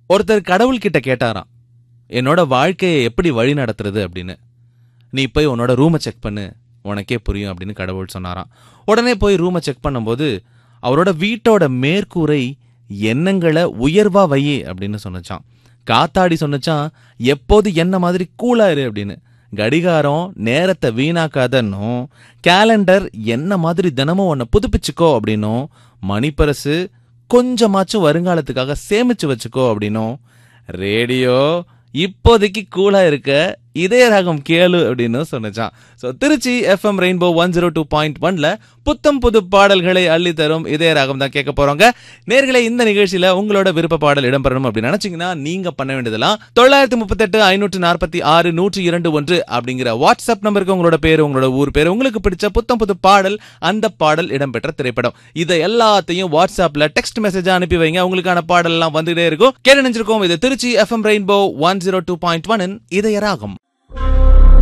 ஒருத்தர் கடவுள்கிட்ட கேட்டாராம் என்னோட வாழ்க்கையை எப்படி வழி நடத்துறது அப்படின்னு நீ போய் உன்னோட ரூமை செக் பண்ணு உனக்கே புரியும் அப்படின்னு கடவுள் சொன்னாராம் உடனே போய் ரூமை செக் பண்ணும்போது அவரோட வீட்டோட மேற்கூரை எண்ணங்களை உயர்வா வை அப்படின்னு சொன்னச்சான் காத்தாடி சொன்னச்சான் எப்போது என்ன மாதிரி கூலா இரு அப்படின்னு கடிகாரம் நேரத்தை வீணாக்காதன்னும் கேலண்டர் என்ன மாதிரி தினமும் உன்னை புதுப்பிச்சுக்கோ அப்படின்னும் மணிப்பரசு கொஞ்சமாச்சும் வருங்காலத்துக்காக சேமிச்சு வச்சுக்கோ அப்படின்னும் ரேடியோ இப்போதைக்கு கூலா இருக்க இதய ராகம் கேளு அப்படின்னு சொன்னச்சான் so Trichy FM rainbow one zero two point ஒன்ல புத்தம் புது பாடல்களை அள்ளி தரும் இதய ராகம் தான் கேட்க போறோங்க நேர்களே இந்த நிகழ்ச்சியில உங்களோட விருப்ப பாடல் இடம்பெறணும் அப்படின்னு நினைச்சீங்கன்னா நீங்க பண்ண வேண்டியதெல்லாம் தொள்ளாயிரத்தி முப்பத்தெட்டு ஐநூற்று நாற்பத்தி ஆறு நூற்றி இரண்டு ஒன்று அப்படிங்கிற வாட்ஸ்அப் நம்பருக்கு உங்களோட பேரு உங்களோட ஊர் பேரு உங்களுக்கு பிடிச்ச புத்தம் புது பாடல் அந்த பாடல் இடம்பெற்ற திரைப்படம் இதை எல்லாத்தையும் வாட்ஸ்அப்ல டெக்ஸ்ட் மெசேஜா அனுப்பி வைங்க உங்களுக்கான பாடல் எல்லாம் வந்துட்டே இருக்கும் கேட்டு நினைச்சிருக்கோம் இது Trichy FM rainbow one zero two point one இதய ராகம்